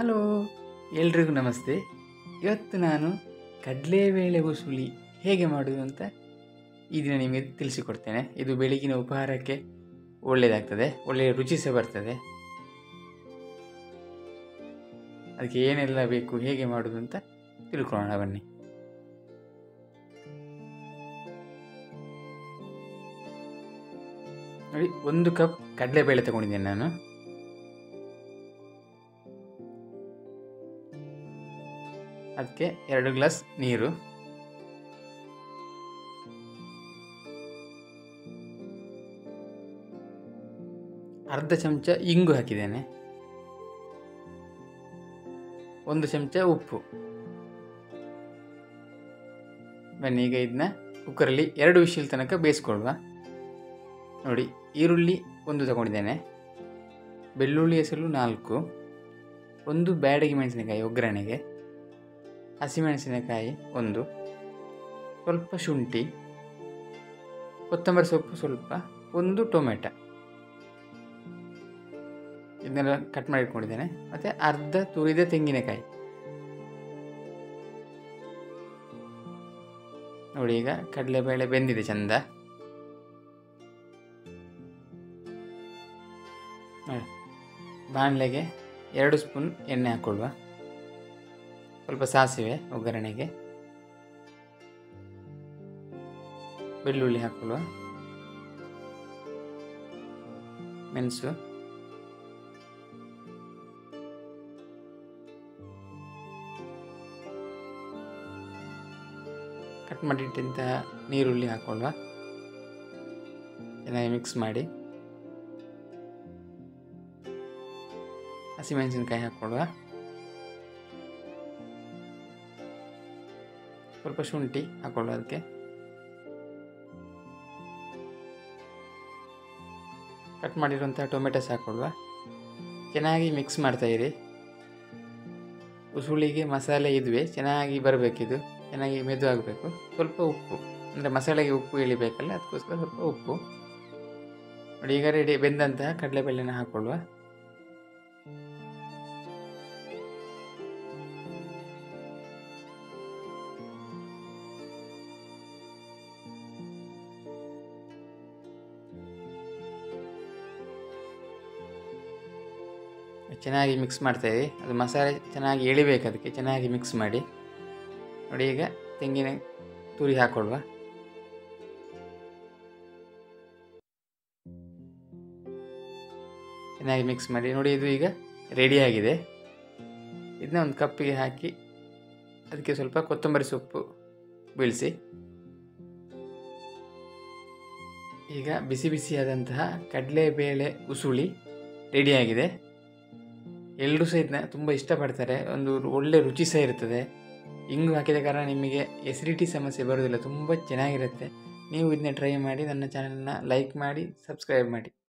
hello ಎಲ್ರಿಗೂ ನಮಸ್ತೆ ಇವತ್ತು ನಾನು ಕಡಲೆಬೇಳೆ ಉಸುಳಿ ಹೇಗೆ ಮಾಡೋದು ಅಂತ ಈ ದಿನ ನಿಮಗೆ ತಿಳಿಸಿಕೊಡ್ತೇನೆ ಇದು ಬೆಳಗಿನ ಉಪಹಾರಕ್ಕೆ ಒಳ್ಳೆಯದಾಗ್ತದೆ ಒಳ್ಳೆಯ ರುಚಿ ಸಹ ಬರ್ತದೆ ಅದಕ್ಕೆ ಏನೆಲ್ಲ ಬೇಕು ಹೇಗೆ ಮಾಡೋದು ಅಂತ ತಿಳ್ಕೊಳ್ಳೋಣ ಬನ್ನಿ ನೋಡಿ ಒಂದು ಕಪ್ ಕಡಲೆಬೇಳೆ ತಗೊಂಡಿದ್ದೇನೆ ನಾನು ಅದಕ್ಕೆ ಎರಡು ಗ್ಲಾಸ್ ನೀರು ಅರ್ಧ ಚಮಚ ಇಂಗು ಹಾಕಿದ್ದೇನೆ ಒಂದು ಚಮಚ ಉಪ್ಪು ಬನ್ನಿ ಈಗ ಇದನ್ನ ಕುಕ್ಕರಲ್ಲಿ ಎರಡು ವಿಷಲ್ ತನಕ ಬೇಯಿಸ್ಕೊಳ್ವ ನೋಡಿ ಈರುಳ್ಳಿ ಒಂದು ತಗೊಂಡಿದ್ದೇನೆ ಬೆಳ್ಳುಳ್ಳಿ ಹೆಸರು ನಾಲ್ಕು ಒಂದು ಬ್ಯಾಡಗಿ ಮೆಣಸಿನಕಾಯಿ ಒಗ್ಗರಣೆಗೆ ಹಸಿಮೆಣಸಿನಕಾಯಿ ಒಂದು ಸ್ವಲ್ಪ ಶುಂಠಿ ಕೊತ್ತಂಬರಿ ಸೊಪ್ಪು ಸ್ವಲ್ಪ ಒಂದು ಟೊಮೆಟೊ ಇದನ್ನೆಲ್ಲ ಕಟ್ ಮಾಡಿ ಇಟ್ಕೊಂಡಿದ್ದೇನೆ ಮತ್ತು ಅರ್ಧ ತುರಿದ ತೆಂಗಿನಕಾಯಿ ನೋಡಿ ಈಗ ಕಡಲೆಬೇಳೆ ಬೆಂದಿದೆ ಚಂದ ನೋಡಿ ಬಾಣಲೆಗೆ ಎರಡು ಸ್ಪೂನ್ ಎಣ್ಣೆ ಹಾಕ್ಕೊಳ್ವಾ ಸ್ವಲ್ಪ ಸಾಸಿವೆ ಒಗ್ಗರಣೆಗೆ ಬೆಳ್ಳುಳ್ಳಿ ಹಾಕೊಳ್ಳುವ ಮೆಣಸು ಕಟ್ ಮಾಡಿಟ್ಟಂತಹ ನೀರುಳ್ಳಿ ಹಾಕೊಳ್ಳುವ ಚೆನ್ನಾಗಿ ಮಿಕ್ಸ್ ಮಾಡಿ ಹಸಿಮೆಣಸಿನ್ಕಾಯಿ ಹಾಕೊಳ್ಳುವ ಸ್ವಲ್ಪ ಶುಂಠಿ ಹಾಕೊಳ್ಳುವ ಅದಕ್ಕೆ ಕಟ್ ಮಾಡಿರುವಂಥ ಟೊಮೆಟೊಸ್ ಹಾಕೊಳ್ಳುವ ಚೆನ್ನಾಗಿ ಮಿಕ್ಸ್ ಮಾಡ್ತಾ ಇರಿ ಉಸುಳಿಗೆ ಮಸಾಲೆ ಇದುವೆ ಚೆನ್ನಾಗಿ ಬರಬೇಕಿದು ಚೆನ್ನಾಗಿ ಮೆದು ಆಗಬೇಕು ಸ್ವಲ್ಪ ಉಪ್ಪು ಅಂದರೆ ಮಸಾಲೆಗೆ ಉಪ್ಪು ಇಳಿಬೇಕಲ್ಲ ಅದಕ್ಕೋಸ್ಕರ ಸ್ವಲ್ಪ ಉಪ್ಪು ನೋಡಿ ಈಗ ರೆಡಿ ಬೆಂದಂತಹ ಕಡಲೆಬೇಳೆನ ಹಾಕೊಳ್ಳುವ ಚೆನ್ನಾಗಿ ಮಿಕ್ಸ್ ಮಾಡ್ತಾಯಿರಿ ಅದು ಮಸಾಲೆ ಚೆನ್ನಾಗಿ ಎಳಿಬೇಕು ಅದಕ್ಕೆ ಚೆನ್ನಾಗಿ ಮಿಕ್ಸ್ ಮಾಡಿ ನೋಡಿ ಈಗ ತೆಂಗಿನ ತುರಿ ಹಾಕೊಳ್ಳುವ ಚೆನ್ನಾಗಿ ಮಿಕ್ಸ್ ಮಾಡಿ ನೋಡಿ ಇದು ಈಗ ರೆಡಿಯಾಗಿದೆ ಇದನ್ನ ಒಂದು ಕಪ್ಪಿಗೆ ಹಾಕಿ ಅದಕ್ಕೆ ಸ್ವಲ್ಪ ಕೊತ್ತಂಬರಿ ಸೊಪ್ಪು ಬೀಳಿಸಿ ಈಗ ಬಿಸಿ ಬಿಸಿಯಾದಂತಹ ಕಡಲೆಬೇಳೆ ಉಸುಳಿ ರೆಡಿಯಾಗಿದೆ ಎಲ್ಲರೂ ಸಹ ಇದನ್ನ ತುಂಬ ಇಷ್ಟಪಡ್ತಾರೆ ಒಂದು ಒಳ್ಳೆ ರುಚಿ ಸಹ ಇರ್ತದೆ ಇಂಗು ಹಾಕಿದ ಕಾರಣ ನಿಮಗೆ ಎಸಿಡಿಟಿ ಸಮಸ್ಯೆ ಬರೋದಿಲ್ಲ ತುಂಬ ಚೆನ್ನಾಗಿರುತ್ತೆ ನೀವು ಇದನ್ನ ಟ್ರೈ ಮಾಡಿ ನನ್ನ ಚಾನಲ್ನ ಲೈಕ್ ಮಾಡಿ ಸಬ್ಸ್ಕ್ರೈಬ್ ಮಾಡಿ